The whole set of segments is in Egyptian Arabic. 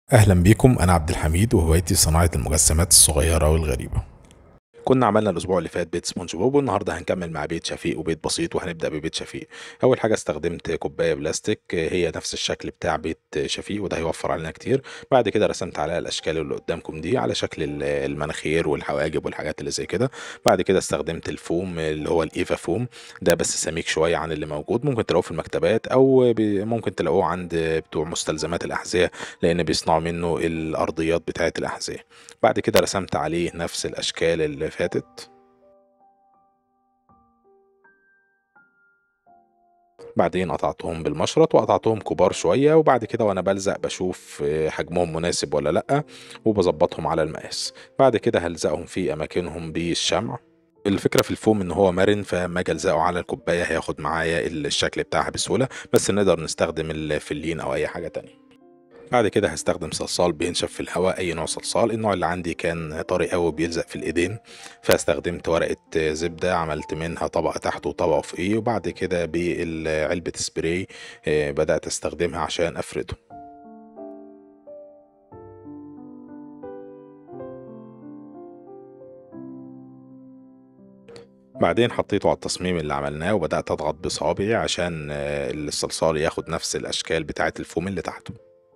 أهلا بيكم أنا عبد الحميد وهوايتي صناعة المجسمات الصغيرة والغريبة كنا عملنا الاسبوع اللي فات بيت سبونج بوب والنهارده هنكمل مع بيت شفيق وبيت بسيط وهنبدا ببيت شفيق اول حاجه استخدمت كوبايه بلاستيك هي نفس الشكل بتاع بيت شفيق وده هيوفر علينا كتير بعد كده رسمت عليها الاشكال اللي قدامكم دي على شكل ال- المناخير والحواجب والحاجات اللي زي كده بعد كده استخدمت الفوم اللي هو الايفا فوم ده بس سميك شويه عن اللي موجود ممكن تلاقوه في المكتبات او بي- ممكن تلاقوه عند بتوع مستلزمات الاحذيه لان بيصنعوا منه الارضيات بتاعه الاحذيه بعد كده رسمت عليه نفس الاشكال اللي فاتت بعدين قطعتهم بالمشرط وقطعتهم كبار شوية وبعد كده وانا بلزق بشوف آه، حجمهم مناسب ولا لأ وبظبطهم على المقاس بعد كده هلزقهم في اماكنهم بالشمع الفكرة في الفوم ان هو مرن فلما اجي الزقه على الكوباية هياخد معايا الشكل بتاعها بسهولة بس نقدر نستخدم الفلين او اي حاجة تانية بعد كده هستخدم صلصال بينشف في الهواء اي نوع صلصال النوع اللي عندي كان طري قوي بيلزق في الايدين فاستخدمت ورقة زبدة عملت منها طبقة تحت وطبقة فوقيه وبعد كده بعلبة سبراي آه، بدأت استخدمها عشان افرده بعدين حطيته على التصميم اللي عملناه وبدأت اضغط بصوابعي عشان آه، الصلصال ياخد نفس الاشكال بتاعة الفوم اللي تحته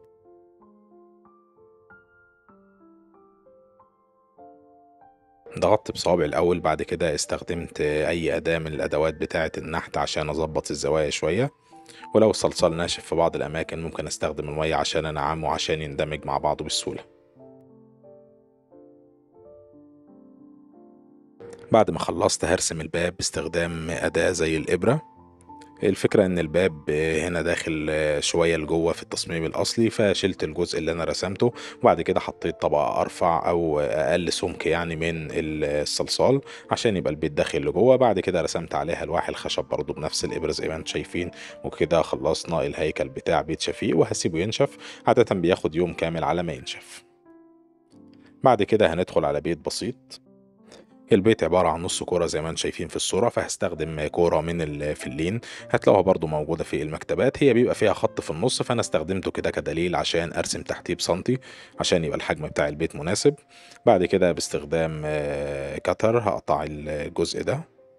ضغطت بصوابعي الأول بعد كده استخدمت أي أداة من الأدوات بتاعة النحت عشان أظبط الزوايا شوية ولو الصلصال ناشف في بعض الأماكن ممكن أستخدم المية عشان أنعمه عشان يندمج مع بعضه بسهولة بعد ما خلصت هرسم الباب باستخدام أداة زي الإبرة الفكرة إن الباب هنا داخل شوية لجوه في التصميم الأصلي فشلت الجزء اللي أنا رسمته وبعد كده حطيت طبقة أرفع أو أقل سمك يعني من الصلصال عشان يبقى البيت داخل لجوه بعد كده رسمت عليها ألواح الخشب برضو بنفس الإبرة زي ما انتم شايفين وكده خلصنا الهيكل بتاع بيت شفيق وهسيبه ينشف عادة بياخد يوم كامل على ما ينشف بعد كده هندخل على بيت بسيط البيت عبارة عن نص كورة زي ما انتم شايفين في الصورة فهستخدم كورة من الفلين هتلاقوها برضو موجودة في المكتبات هي بيبقى فيها خط في النص فأنا استخدمته كده كدليل عشان أرسم تحتيه بسنتي عشان يبقى الحجم بتاع البيت مناسب بعد كده باستخدام آه، كتر هقطع الجزء ده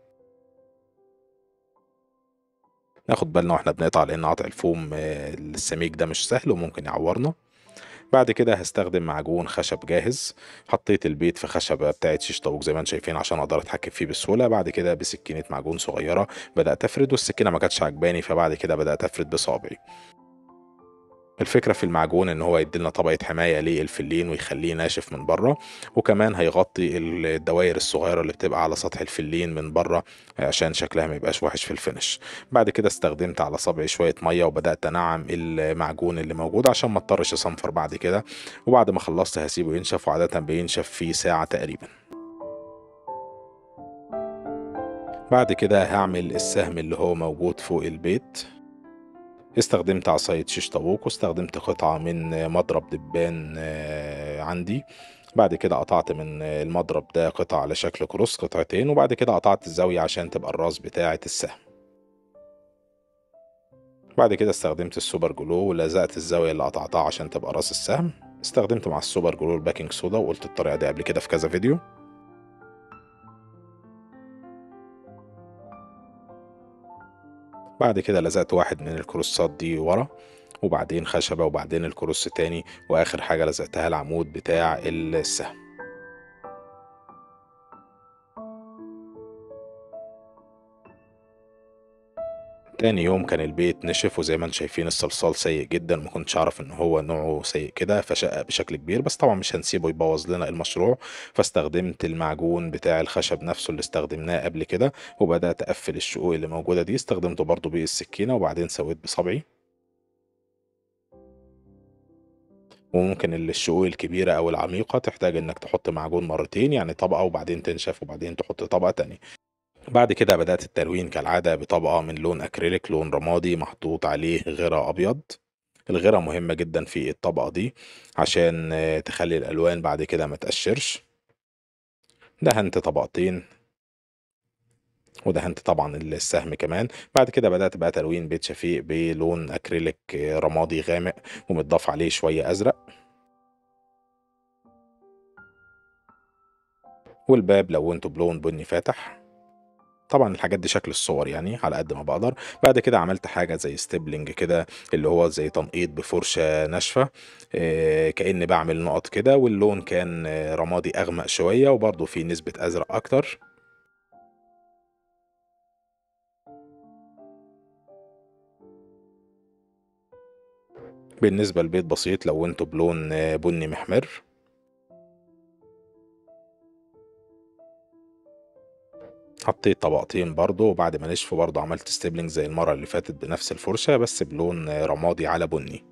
ناخد بالنا واحنا بنقطع لأن قطع الفوم آه، السميك ده مش سهل وممكن يعورنا بعد كده هستخدم معجون خشب جاهز حطيت البيت في خشبة بتاعت شيش طاووق زي ما انتم شايفين عشان اقدر اتحكم فيه بسهولة بعد كده بسكينة معجون صغيرة بدأت افرد والسكينة ما كانتش عجباني فبعد كده بدأت افرد بصابعي الفكرة في المعجون ان هو يديلنا طبقة حماية للفلين ويخليه ناشف من بره وكمان هيغطي الدوائر الصغيرة اللي بتبقى على سطح الفلين من بره عشان شكلها ما يبقاش وحش في الفينش بعد كده استخدمت على صبعي شوية مية وبدأت انعم المعجون اللي موجود عشان ما اضطرش اصنفر بعد كده وبعد ما خلصت هسيبه ينشف وعادة بينشف في ساعة تقريبا بعد كده هعمل السهم اللي هو موجود فوق البيت استخدمت عصاية شيش طاووق واستخدمت قطعة من مضرب دبان آه، عندي بعد كده قطعت من المضرب ده قطع على شكل كروس قطعتين وبعد كده قطعت الزاوية عشان تبقى الراس بتاعة السهم بعد كده استخدمت السوبر جلو ولزقت الزاوية اللي قطعتها عشان تبقى راس السهم استخدمت مع السوبر جلو الباكنج صودا وقلت الطريقة دي قبل كده في كذا فيديو بعد كده لزقت واحد من الكروسات دي ورا وبعدين خشبة وبعدين الكروس تاني وآخر حاجة لزقتها العمود بتاع السهم تاني يوم كان البيت نشف وزي ما انتم شايفين الصلصال سيء جدا ما كنتش اعرف ان هو نوعه سيء كده فشقق بشكل كبير بس طبعا مش هنسيبه يبوظ لنا المشروع فاستخدمت المعجون بتاع الخشب نفسه اللي استخدمناه قبل كده وبدأت اقفل الشقوق اللي موجودة دي استخدمته برضو بالسكينة وبعدين سويت بصبعي وممكن الشقوق الكبيرة أو العميقة تحتاج إنك تحط معجون مرتين يعني طبقة وبعدين تنشف وبعدين تحط طبقة تانية بعد كده بدأت التلوين كالعادة بطبقة من لون أكريليك لون رمادي محطوط عليه غيرة أبيض الغيرة مهمة جدا في الطبقة دي عشان آه، تخلي الألوان بعد كده ما تقشرش دهنت طبقتين ودهنت طبعا السهم كمان بعد كده بدأت بقى تلوين بيت شفيق بلون أكريليك آه، رمادي غامق ومتضاف عليه شوية أزرق والباب لونته بلون بني فاتح طبعا الحاجات دي شكل الصور يعني على قد ما بقدر بعد كده عملت حاجة زي ستيبلينج كده اللي هو زي تنقيط بفرشة ناشفة آه، كأني بعمل نقط كده واللون كان آه، رمادي أغمق شوية وبرضه فيه نسبة أزرق أكتر بالنسبة لبيت بسيط لونته بلون آه، بني محمر حطيت طبقتين برضو وبعد ما نشفوا برضو عملت ستيبلينج زي المرة اللي فاتت بنفس الفرشة بس بلون آه، رمادي على بني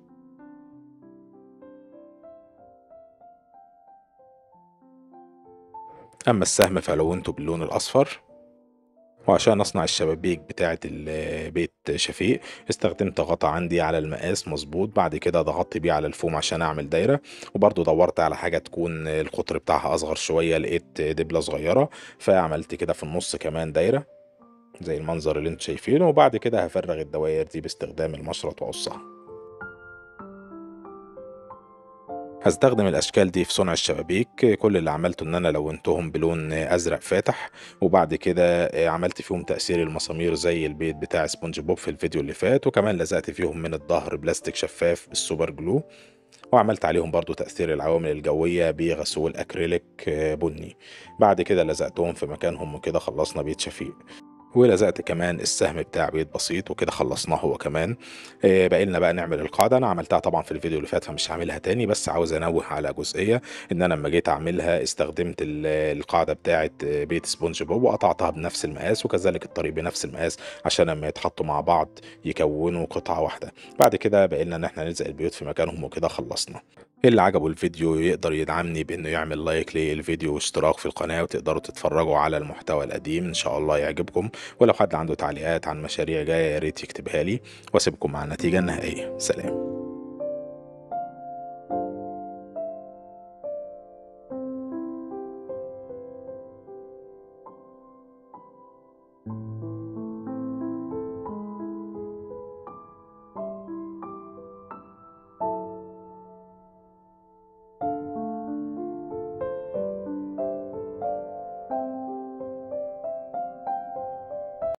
أما السهم فلونته باللون الأصفر وعشان أصنع الشبابيك بتاعة البيت شفيق استخدمت غطا عندي على المقاس مظبوط بعد كده ضغطت بيه على الفوم عشان أعمل دايرة وبرضو دورت على حاجة تكون القطر بتاعها أصغر شوية لقيت دبلة صغيرة فعملت كده في النص كمان دايرة زي المنظر اللي انتوا شايفينه وبعد كده هفرغ الدوائر دي باستخدام المشرط وأقصها هستخدم الأشكال دي في صنع الشبابيك كل اللي عملته إن أنا لونتهم بلون أزرق فاتح وبعد كده عملت فيهم تأثير المسامير زي البيت بتاع سبونج بوب في الفيديو اللي فات وكمان لزقت فيهم من الظهر بلاستيك شفاف بالسوبر جلو وعملت عليهم برضو تأثير العوامل الجوية بغسول أكريليك بني بعد كده لزقتهم في مكانهم وكده خلصنا بيت شفيق ولزقت كمان السهم بتاع بيت بسيط وكده خلصناه هو كمان آه باقي لنا بقى نعمل القاعده انا عملتها طبعا في الفيديو اللي فات فمش هعملها تاني بس عاوز انوه على جزئيه ان انا لما جيت اعملها استخدمت القاعده بتاعه بيت سبونج بوب وقطعتها بنفس المقاس وكذلك الطريق بنفس المقاس عشان لما يتحطوا مع بعض يكونوا قطعه واحده بعد كده باقي لنا ان احنا نلزق البيوت في مكانهم وكده خلصنا اللي عجبه الفيديو يقدر يدعمني بانه يعمل لايك للفيديو واشتراك في القناة وتقدروا تتفرجوا على المحتوى القديم ان شاء الله يعجبكم ولو حد عنده تعليقات عن مشاريع جاية ياريت يكتبها لي واسيبكم مع النتيجة النهائية سلام